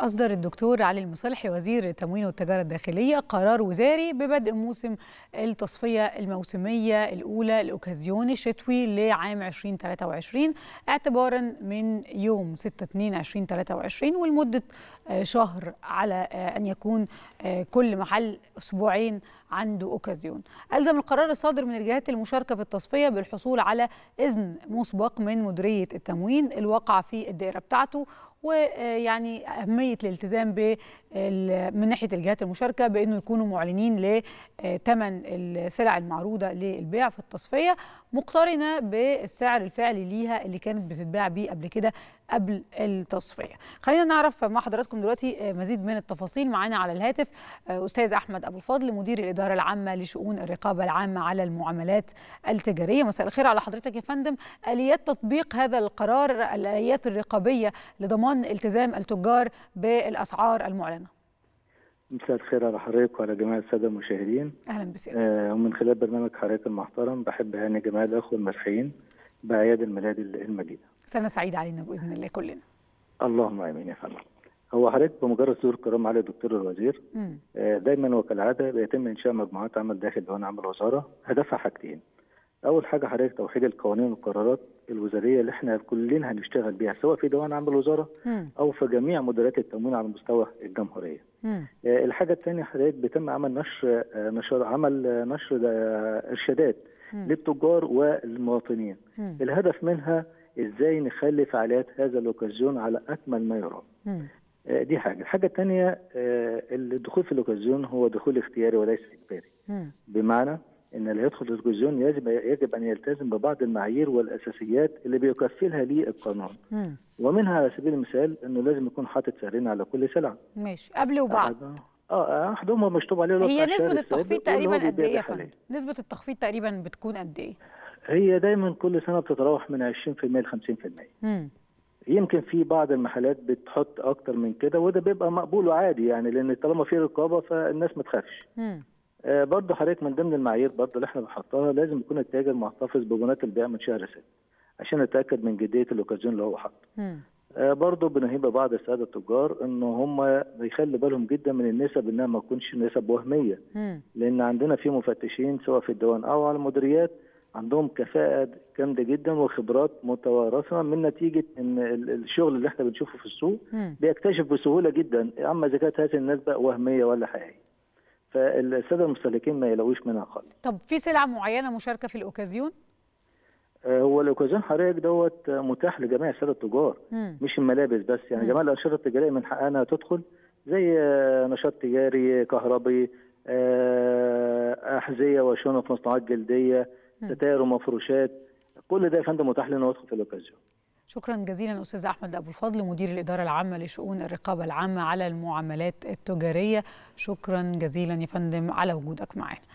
أصدر الدكتور علي المصلحي وزير التموين والتجارة الداخلية قرار وزاري ببدء موسم التصفية الموسمية الأولى الأوكازيون الشتوي لعام 2023 اعتبارا من يوم 6/2/2023 ولمدة شهر على أن يكون كل محل أسبوعين عنده أوكازيون ألزم القرار الصادر من الجهات المشاركة في التصفية بالحصول على إذن مسبق من مديرية التموين الواقع في الدائرة بتاعته ويعني أهمية الالتزام ب من ناحية الجهات المشاركة بأنه يكونوا معلنين لثمن السلع المعروضة للبيع في التصفية مقترنة بالسعر الفعلي ليها اللي كانت بتتباع بيه قبل كده قبل التصفية خلينا نعرف مع حضراتكم دلوقتي مزيد من التفاصيل معانا على الهاتف أستاذ أحمد أبو الفضل مدير الإدارة العامة لشؤون الرقابة العامة على المعاملات التجارية مساء الخير على حضرتك يا فندم آليات تطبيق هذا القرار الآليات الرقابية لضمان التزام التجار بالأسعار المعلنة مساء الخير على حضرتك وعلى جميع الساده المشاهدين اهلا بسيادتك آه ومن خلال برنامج حضرتك المحترم بحب اهني جميع الاخوه المسيحيين باعياد الميلاد المجيده سنه سعيده علينا باذن الله كلنا اللهم امين يا فندم هو حضرتك بمجرد صدور قرار معالي الدكتور الوزير آه دايما وكالعاده بيتم انشاء مجموعات عمل داخل ديوان عمل الوزاره هدفها حاجتين اول حاجه حضرتك توحيد القوانين والقرارات الوزاريه اللي احنا كلنا هنشتغل بيها سواء في ديوان عمل الوزاره او في جميع مديريات التموين على مستوى الجمهوريه. مم. الحاجه الثانيه حضرتك بيتم عمل نشر نشر عمل نشر ارشادات للتجار والمواطنين. مم. الهدف منها ازاي نخلي فعاليات هذا الاوكازيون على اكمل ما يرام. دي حاجه، الحاجه الثانيه الدخول في الاوكازيون هو دخول اختياري وليس اجباري. بمعنى ان اللي يدخل التلفزيون يجب يجب ان يلتزم ببعض المعايير والاساسيات اللي بيكفلها ليه القانون مم. ومنها على سبيل المثال انه لازم يكون حاطط سعرين على كل سلعه ماشي قبل وبعد اه احدهم مكتوب عليه هي نسبه التخفيض تقريبا قد ايه يا فندم نسبه التخفيض تقريبا بتكون قد ايه هي دايما كل سنه بتتراوح من 20% ل 50% مم. يمكن في بعض المحلات بتحط اكتر من كده وده بيبقى مقبول وعادي يعني لان طالما في رقابه فالناس ما تخافش آه برضه حضرتك من ضمن المعايير برضه اللي احنا بنحطها لازم يكون التاجر محتفظ ببنات البيع من شهر ست عشان نتاكد من جديه الاوكازيون اللي هو حاطه. آه برضه بنهيب بعض الساده التجار ان هم يخلي بالهم جدا من النسب انها ما تكونش نسب وهميه مم. لان عندنا في مفتشين سواء في الديوان او على المديريات عندهم كفاءة جامدة جدا وخبرات متوارثة من نتيجة ان الشغل اللي احنا بنشوفه في السوق مم. بيكتشف بسهولة جدا اما اذا كانت هذه النسبة وهمية ولا حقيقية. فالساده المستهلكين ما يلاقوش منها خالص. طب في سلعه معينه مشاركه في الاوكازيون؟ آه هو الاوكازيون حضرتك دوت متاح لجميع الساده التجار مم. مش الملابس بس يعني مم. جميع الانشطه التجاريه من حقها انها تدخل زي نشاط تجاري كهربي احذيه وشنط مصنوعات جلديه ستائر ومفروشات كل ده يا فندم متاح لنا ندخل في الاوكازيون. شكرا جزيلا استاذ احمد ابو الفضل مدير الاداره العامه لشؤون الرقابه العامه على المعاملات التجاريه شكرا جزيلا يا فندم على وجودك معنا